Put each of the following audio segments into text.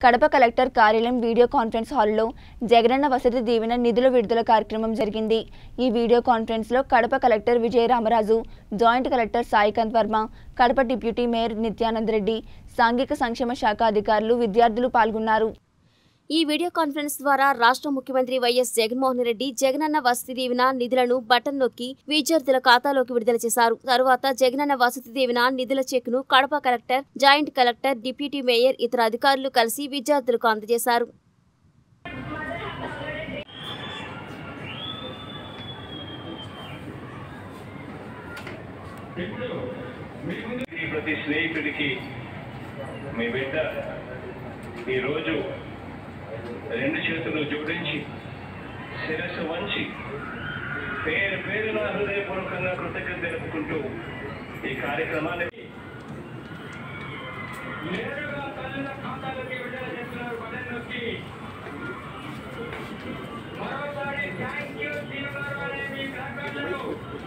Kadapa collector కార్యాలయం video conference హాల్లో జగనన్న వసతి దీవెన నిధుల విడుదల కార్యక్రమం జరిగింది ఈ వీడియో కాన్ఫరెన్స్లో Kadapa collector Vijayaramaraju joint collector Saikanth Varma Kadapa deputy mayor Nityanand Reddy సాంఘిక సంక్షేమ శాఖ అధికారులు విద్యార్థులు పాల్గొన్నారు ఈ వీడియో కాన్ఫరెన్స్ ద్వారా రాష్ట్ర ముఖ్యమంత్రి వైఎస్ జగన్మోహన్ రెడ్డి జగనన్న వసతి దీవెన నిధులను బటన్ నొక్కి విద్యార్థుల ఖాతాలోకి విడుదల చేశారు తరువాత జగనన్న వసతి దీవెన నిధుల చెక్ను Kadapa collector joint collector deputy mayor ఇతర అధికారులు కలిసి విద్యార్థులకు అందజేశారు ఈ ప్రతి స్నేహితుడికి మీ బిడ్డ ఈరోజు రెండు చేతులు జోడించి శిరస్సు వంచి పేరు పేరున హృదయపూర్వకంగా కృతజ్ఞత తెలుపుకుంటూ ఈ కార్యక్రమానికి నేరుగా తల్లుల ఖాతాలోకి విడుదల చేస్తున్నారు బటన్ నొక్కి మరోసారి థ్యాంక్ యూ సీఎం గారు అనే మీ ప్లాకార్డులను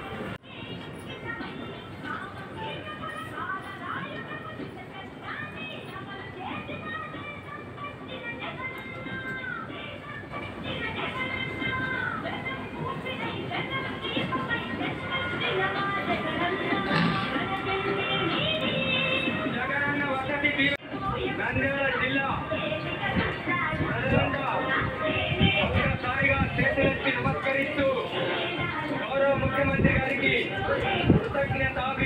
జగనన్న వసతి దీవెన నంద్యాల జిల్లా ప్రజలంతా ఒక్కసారిగా చేతులెత్తి నమస్కరిస్తూ గౌరవ ముఖ్యమంత్రి గారికి కృతజ్ఞత